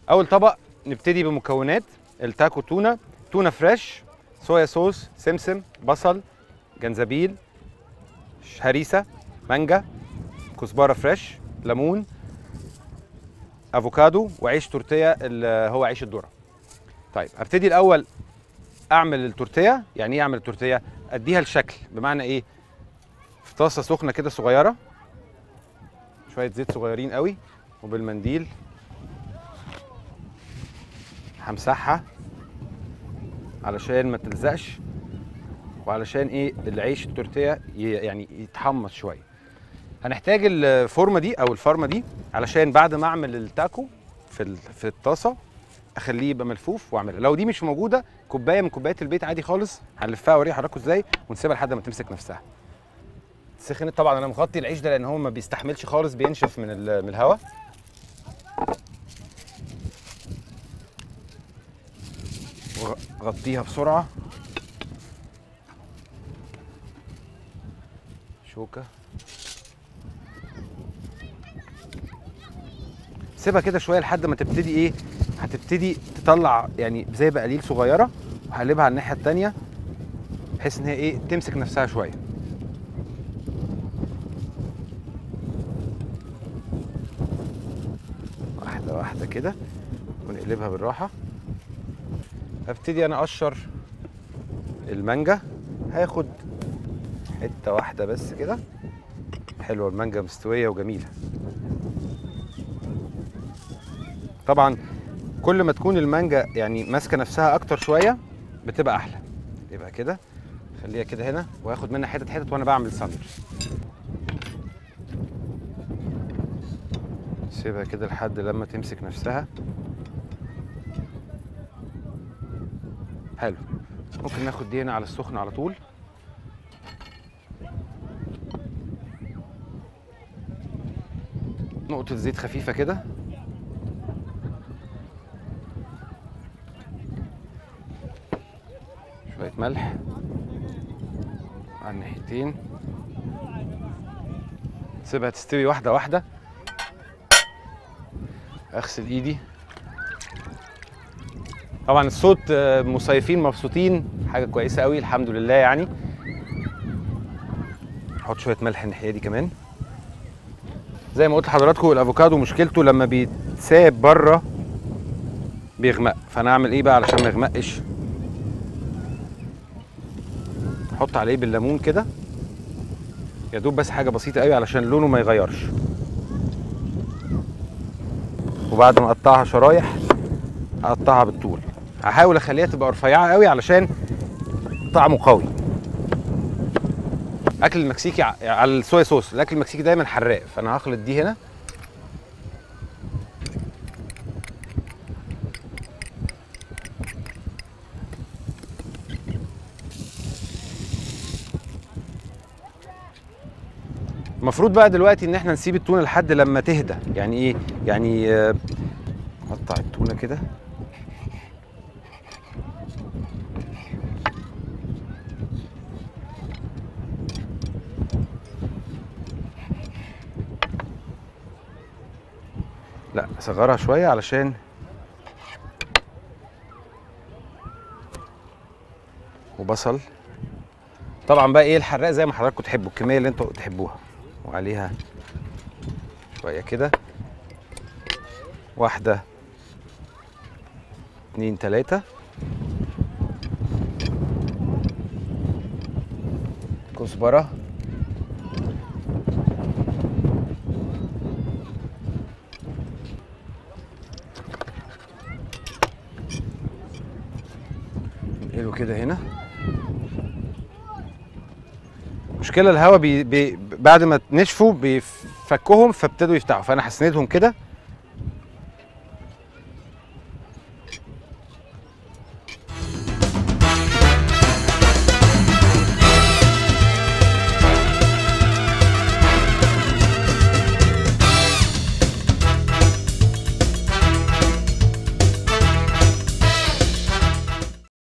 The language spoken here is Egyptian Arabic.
اول طبق نبتدي بمكونات التاكو تونه تونه فريش صويا صوص سمسم بصل جنزبيل هريسه مانجا كزبره فريش ليمون افوكادو وعيش تورتيه اللي هو عيش الذره طيب ابتدي الاول اعمل التورتيه يعني ايه اعمل التورتيه اديها الشكل بمعنى ايه في طاسه سخنه كده صغيره شويه زيت صغيرين قوي وبالمنديل همسحها علشان ما تلزقش وعلشان ايه العيش التورتيه ي- يعني يتحمص شويه هنحتاج الفورمه دي او الفرمه دي علشان بعد ما اعمل التاكو في ال- في الطاسه اخليه يبقى ملفوف واعملها لو دي مش موجوده كوبايه من كوبايات البيت عادي خالص هنلفها واوري حضراتكم ازاي ونسيبها لحد ما تمسك نفسها سخنت طبعا انا مغطي العيش ده لان هو ما بيستحملش خالص بينشف من ال- من الهواء وغطيها بسرعه شوكه سيبها كده شويه لحد ما تبتدي ايه هتبتدي تطلع يعني زي بقليل صغيره وهقلبها على الناحيه التانيه بحيث ان هي ايه تمسك نفسها شويه واحده واحده كده ونقلبها بالراحه ابتدي انا اقشر المانجا هاخد حته واحده بس كده حلوه المانجا مستويه وجميله طبعا كل ما تكون المانجا يعني ماسكه نفسها اكتر شويه بتبقى احلى يبقى كده خليها كده هنا واخد منها حتت حتت وانا بعمل ساندوتش سيبها كده لحد لما تمسك نفسها حلو ممكن ناخد دي هنا على السخن على طول نقطة زيت خفيفة كده شوية ملح على الناحيتين سيبها تستوي واحدة واحدة اغسل ايدي طبعا الصوت آه، مصيفين مبسوطين حاجة كويسة قوي الحمد لله يعني احط شوية ملح الناحية دي كمان زي ما قلت لحضراتكم الافوكادو مشكلته لما بيتساب بره بيغمق فانا اعمل ايه بقى علشان ما يغمقش احط عليه بالليمون كده يا دوب بس حاجه بسيطه قوي علشان لونه ما يغيرش وبعد ما اقطعها شرايح اقطعها بالطول هحاول اخليها تبقى رفيعه قوي علشان طعمه قوي اكل المكسيكي ع- على الصويا صوص الاكل المكسيكي دايما حراق فانا هخلط دي هنا المفروض بقى دلوقتي ان احنا نسيب التونه لحد لما تهدى يعني ايه يعني آه، نقطع التونه كده لا اصغرها شويه علشان وبصل طبعا بقى ايه الحراق زي ما حضراتكم تحبوا الكميه اللي انتوا تحبوها وعليها شويه كده واحده اتنين تلاته كزبره ننقله كده هنا مشكلة الهوا بي بي بعد ما نشفوا بيفكهم فابتدوا يفتحوا فانا هسندهم كده